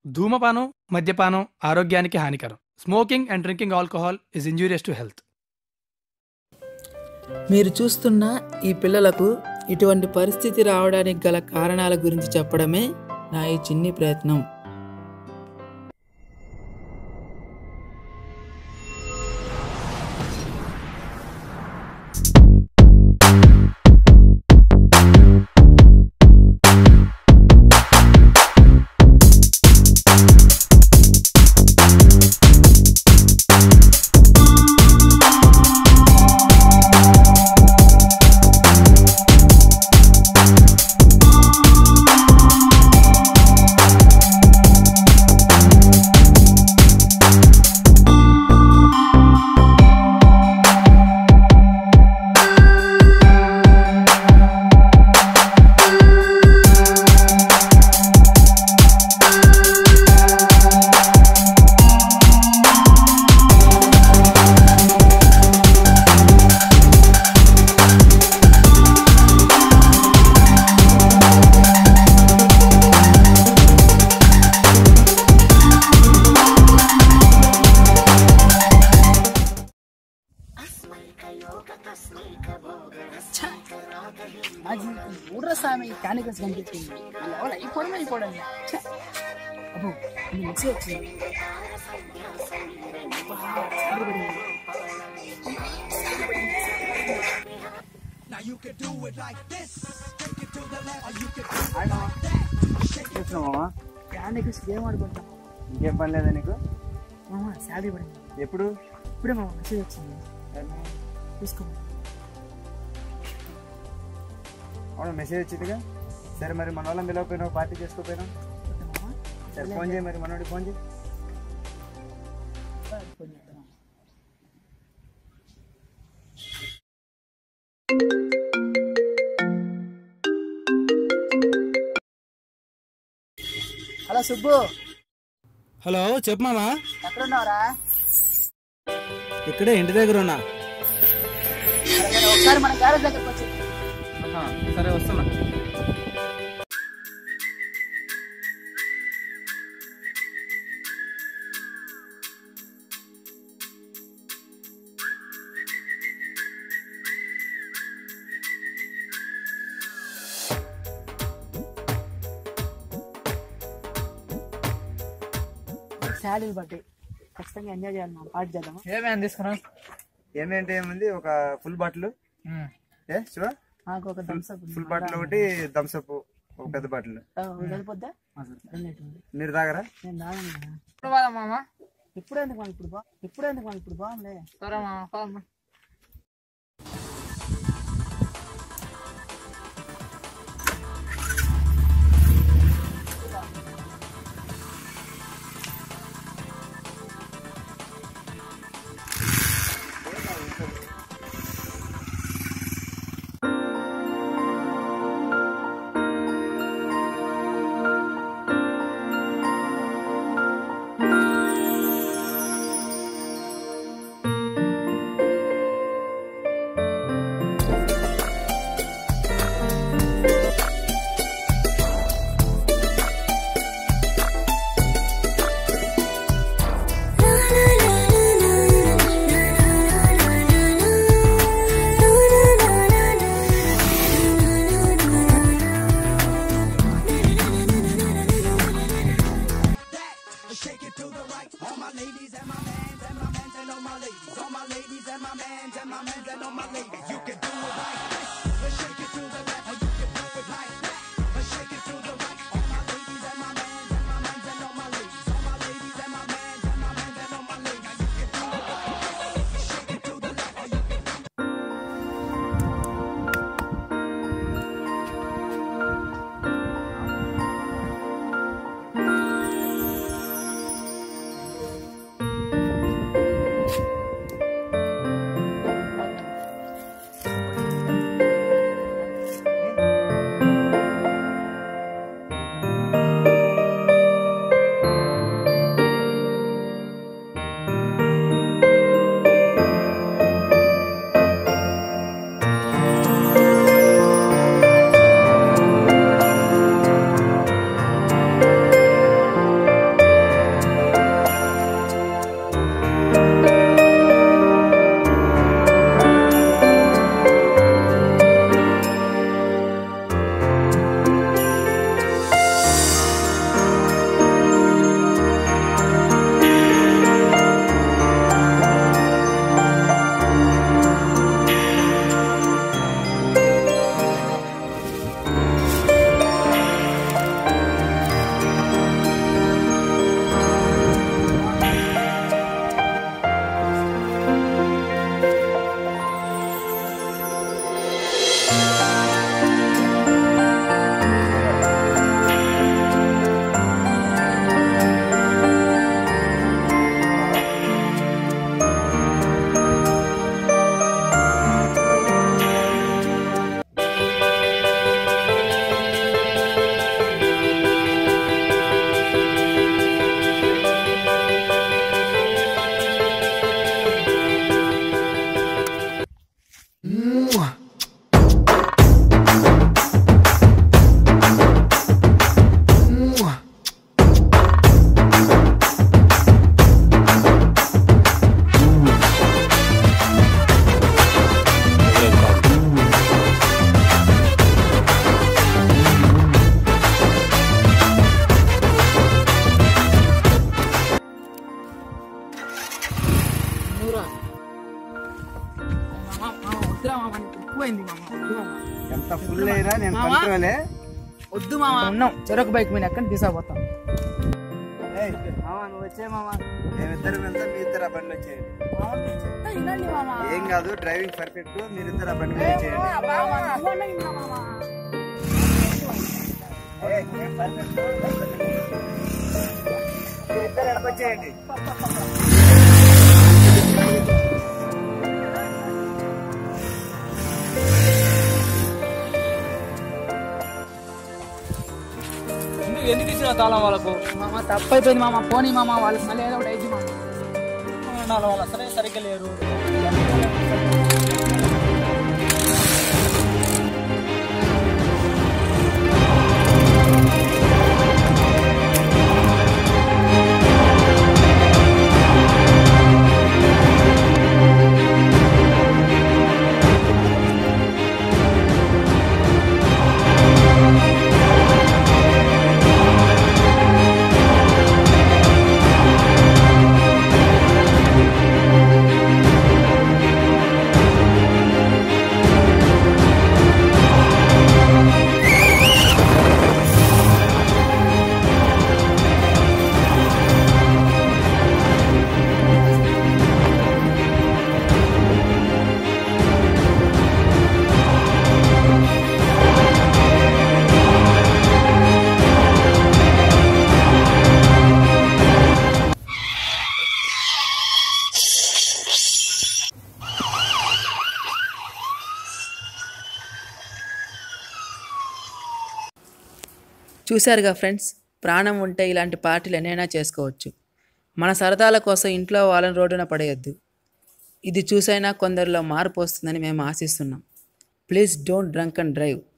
ధూమపానం మద్యపానం ఆరోగ్యానికి హానికరం smoking and drinking alcohol is injurious to health మీరు చూస్తున్న ఈ పిల్లలకు ఇటువంటి పరిస్థితి రావడానికి గల కారణాల గురించి చెప్పడమే నా ఈ చిన్ని ప్రయత్నం అది ఊర్ర స్వామి కానికల్స్ కనిపించింది మళ్ళీ ఎవరు అయిపోవడం అయిపోవడం ఛ! అబ్బో ఇది మెసేజ్ వచ్చింది అబ్బా, సారి పడింది. చూస్తున్నావా కానికల్స్ గేమ్ ఆడుకుంటాం ఇంకేం పని లేదా నీకు మామ శాలరీ పడింది ఎప్పుడు ఇప్పుడే మామ మెసేజ్ వచ్చింది తీసుకో అవును మెసేజ్ వచ్చిందిగా సరే మరి మన వాళ్ళని పిలవకపోయినావు పార్టీ చేసుకోపోయినావు మామ సరే ఫోన్ చేయి మరి మనోడికి ఫోన్ చేయి ఫోన్ చేద్దాం. హలో సుబ్బు హలో చెప్పు మామా ఎక్కడున్నావురా ఇక్కడే ఇంటి దగ్గర ఉన్నా ఒకసారి మన గ్యారేజ్ దగ్గరకు వచ్చి సరే వస్తున్నా శాలరీ బర్త్డే ఖచ్చితంగా ఎంజాయ్ చేయాలి మనం పార్టీ చేద్దామా ఏమేమి తీసుకున్నావు ఏమేంటి ఏముంది ఒక ఫుల్ బాటిల్ ఏ శివ నాకు ఒక థమ్స్ అప్ ఫుల్ బాటిల్ ఒకటి థమ్స్అప్ ఒక పెద్ద బాటిల్ సరిపోద్దా రెండు ఉంది. మీరు తాగరా నేను రాను కదా. ఇప్పుడు పోదాం మామ ఇప్పుడు ఎందుకు మనం ఇప్పుడు బా ఇప్పుడు ఎందుకు మనం ఇప్పుడు బాగుండే సరే మామ పోదాం ఫుల్ అయినా నేను మామ. కంట్రోలే వద్దు మామ ఉన్నాం చెరొక బైక్ మీద ఎక్కడ తీసుకుపోతాం ఏయ్, మామ నువ్వు వచ్చే మామ మేమిద్దరం వెళ్తాం మీ ఇద్దరు ఆ బండి వచ్చేయండి మామ, నువ్వు చెప్తే వినండి మామ ఏం కాదు డ్రైవింగ్ పర్ఫెక్ట్ మీరిద్దరు ఆ బండి మీద ఏ వచ్చేయండి మామ, మామ, నువ్వన్నా విన్నా మామ. ఏయ్, ఏం perfect? మీరిద్దరు వెనక్కి వచ్చేయండి ఎందుకు ఇచ్చిన తాళం వాళ్ళకు మామ తప్పైపోయింది మామ పోనీ మామ వాళ్ళకి మళ్ళీ ఏదో ఒకటి అయింది మామ నాలుగు వాళ్ళు అసలే సరిగ్గా లేరు చూశారుగా ఫ్రెండ్స్ ప్రాణం ఉంటే ఇలాంటి పార్టీలు ఎన్నైనా చేసుకోవచ్చు మన సరదాల కోసం ఇంట్లో వాళ్ళని రోడ్డున పడేయొద్దు ఇది చూసైనా కొందరిలో మార్పు వస్తుందని మేము ఆశిస్తున్నాం please don't drunk and drive